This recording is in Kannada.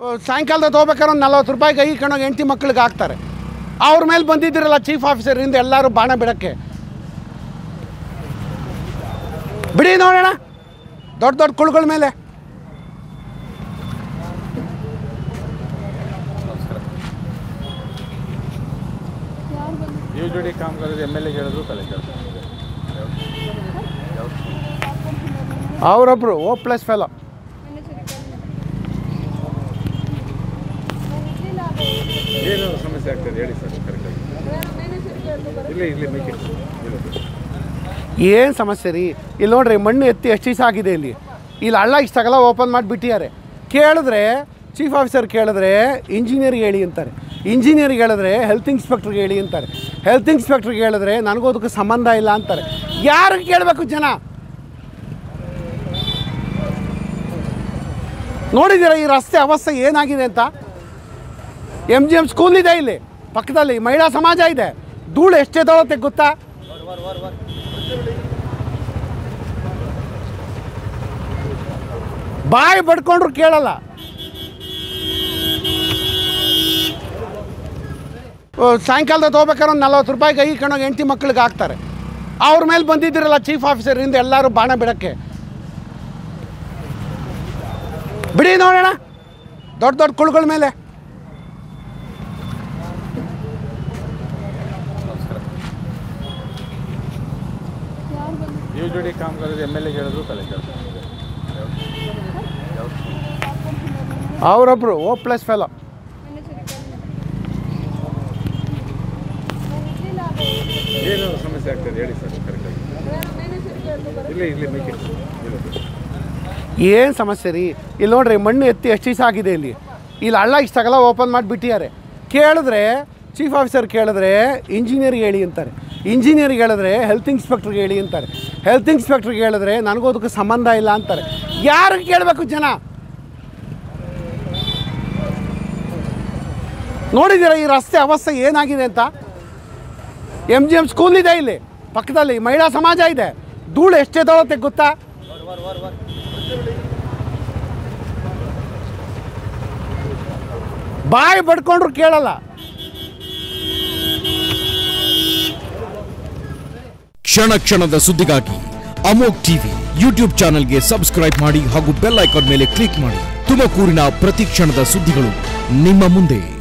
ಸಾಯಂಕಾಲದ ಹೋಗ್ಬೇಕಾದ್ರೆ ಒಂದು ನಲ್ವತ್ತು ರೂಪಾಯಿ ಕೈ ಕಣೋಗಿ ಹೆಂಡತಿ ಮಕ್ಳಿಗೆ ಹಾಕ್ತಾರೆ ಅವ್ರ ಮೇಲೆ ಬಂದಿದ್ದೀರಲ್ಲ ಚೀಫ್ ಆಫೀಸರಿಂದ ಎಲ್ಲರೂ ಬಾಣ ಬಿಡೋಕ್ಕೆ ಬಿಡಿ ನೋಡೋಣ ದೊಡ್ಡ ದೊಡ್ಡ ಕುಳುಗಳ ಮೇಲೆ ಯು ಜಿ ಡಿ ಕಾಮಗಾರಿ ಎಮ್ ಎಲ್ ಎಗೆ ಹೇಳಿದ್ರು ತಲೆ ಕೆಲಸ ಅವರೊಬ್ಬರು ಓ ಪ್ಲಸ್ ಫೆಲೋ ಏನು ಸಮಸ್ಯೆ ಆಗ್ತದೆ ಹೇಳಿ ಸರ್ ಕರೆಕ್ಟಾಗಿ ಇಲ್ಲಿ ಇಲ್ಲಿ ಮೇಕ್ ಇಟ್ ಏನು ಸಮಸ್ಯೆ ರೀ ಇಲ್ಲಿ ನೋಡ್ರಿ ಮಣ್ಣು ಎತ್ತಿ ಎಷ್ಟು ದಿವಸ ಆಗಿದೆ ಇಲ್ಲಿ ಇಲ್ಲಿ ಹಳ್ಳ ಇಷ್ಟಾಗಲ್ಲ ಓಪನ್ ಮಾಡಿಬಿಟ್ಟಿದ್ದಾರೆ ಕೇಳಿದ್ರೆ ಚೀಫ್ ಆಫೀಸರ್ ಕೇಳಿದ್ರೆ ಇಂಜಿನಿಯರ್ಗೆ ಹೇಳಿ ಅಂತಾರೆ ಇಂಜಿನಿಯರ್ಗೆ ಹೇಳಿದ್ರೆ ಹೆಲ್ತ್ ಇನ್ಸ್ಪೆಕ್ಟ್ರಿಗೆ ಹೇಳಿ ಅಂತಾರೆ ಹೆಲ್ತ್ ಇನ್ಸ್ಪೆಕ್ಟ್ರಿಗೆ ಹೇಳಿದ್ರೆ ನನಗೂ ಅದಕ್ಕೆ ಸಂಬಂಧ ಇಲ್ಲ ಅಂತಾರೆ ಯಾರಿಗೆ ಕೇಳಬೇಕು ಜನ ನೋಡಿದ್ದೀರಾ ಈ ರಸ್ತೆ ಅವಸ್ಥೆ ಏನಾಗಿದೆ ಅಂತ ಎಮ್ ಜಿ ಎಮ್ ಸ್ಕೂಲ್ ಇದೆ ಇಲ್ಲಿ ಪಕ್ಕದಲ್ಲಿ ಮಹಿಳಾ ಸಮಾಜ ಇದೆ ಧೂಳು ಎಷ್ಟೇ ತೊಳತ್ತೆ ಗೊತ್ತಾ ಬಾಯಿ ಬಡ್ಕೊಂಡ್ರು ಕೇಳಲ್ಲ ಓ, ಸಾಯಂಕಾಲದ ಹೋಗ್ಬೇಕಾದ್ರೆ ಒಂದು ನಲ್ವತ್ತು ರೂಪಾಯಿ ಕೈ ಕಣೋಗಿ ಹೆಂಡತಿ ಮಕ್ಳಿಗೆ ಹಾಕ್ತಾರೆ ಅವ್ರ ಮೇಲೆ ಬಂದಿದ್ದೀರಲ್ಲ ಚೀಫ್ ಆಫೀಸರಿಂದ ಎಲ್ಲರೂ ಬಾಣ ಬಿಡೋಕ್ಕೆ ಬಿಡಿ ನೋಡೋಣ ದೊಡ್ಡ ದೊಡ್ಡ ಕುಳುಗಳ ಮೇಲೆ ಯು ಜಿ ಡಿ ಕಾಮಗಾರಿ ಎಮ್ ಎಲ್ ಎಗೆ ಹೇಳಿದ್ರು ತಲೆ ಕೆಲಸ ಅವರೊಬ್ಬರು ಓ ಪ್ಲಸ್ ಫೆಲೋ ಏನು ಸಮಸ್ಯೆ ಆಗ್ತದೆ ಹೇಳಿ ಸರ್ ಕರೆಕ್ಟಾಗಿ ಇಲ್ಲಿ ಇಲ್ಲಿ ಮೇಕ್ ಇಟ್ ಏನು ಸಮಸ್ಯೆ ರೀ ಇಲ್ಲಿ ನೋಡ್ರಿ ಮಣ್ಣು ಎತ್ತಿ ಎಷ್ಟು ದಿವಸ ಆಗಿದೆ ಇಲ್ಲಿ ಇಲ್ಲಿ ಹಳ್ಳ ಇಷ್ಟಾಗಲ್ಲ ಓಪನ್ ಮಾಡಿಬಿಟ್ಟಿದ್ದಾರೆ ಕೇಳಿದ್ರೆ ಚೀಫ್ ಆಫೀಸರ್ ಕೇಳಿದ್ರೆ ಇಂಜಿನಿಯರ್ಗೆ ಹೇಳಿ ಅಂತಾರೆ ಇಂಜಿನಿಯರ್ಗೆ ಹೇಳಿದ್ರೆ ಹೆಲ್ತ್ ಇನ್ಸ್ಪೆಕ್ಟ್ರಿಗೆ ಹೇಳಿ ಅಂತಾರೆ ಹೆಲ್ತ್ ಇನ್ಸ್ಪೆಕ್ಟ್ರಿಗೆ ಹೇಳಿದ್ರೆ ನನಗೂ ಅದಕ್ಕೆ ಸಂಬಂಧ ಇಲ್ಲ ಅಂತಾರೆ ಯಾರಿಗೆ ಕೇಳಬೇಕು ಜನ ನೋಡಿದ್ದೀರಾ ಈ ರಸ್ತೆ ಅವಸ್ಥೆ ಏನಾಗಿದೆ ಅಂತ ಎಮ್ ಜಿ ಎಮ್ ಸ್ಕೂಲ್ ಇದೆ ಇಲ್ಲಿ ಪಕ್ಕದಲ್ಲಿ ಮಹಿಳಾ ಸಮಾಜ ಇದೆ ಧೂಳು ಎಷ್ಟೇ ತೊಳತ್ತೆ ಗೊತ್ತಾ ಬಾಯಿ ಬಡ್ಕೊಂಡ್ರು ಕೇಳಲ್ಲ ಕ್ಷಣ ಕ್ಷಣದ ಸುದ್ದಿಗಾಗಿ ಅಮೋಕ್ ಟಿವಿ ಯೂಟ್ಯೂಬ್ ಚಾನೆಲ್ಗೆ ಸಬ್ಸ್ಕ್ರೈಬ್ ಮಾಡಿ ಹಾಗೂ ಬೆಲ್ ಐಕಾನ್ ಮೇಲೆ ಕ್ಲಿಕ್ ಮಾಡಿ ತುಮಕೂರಿನ ಪ್ರತಿ ಕ್ಷಣದ ಸುದ್ದಿಗಳು ನಿಮ್ಮ ಮುಂದೆ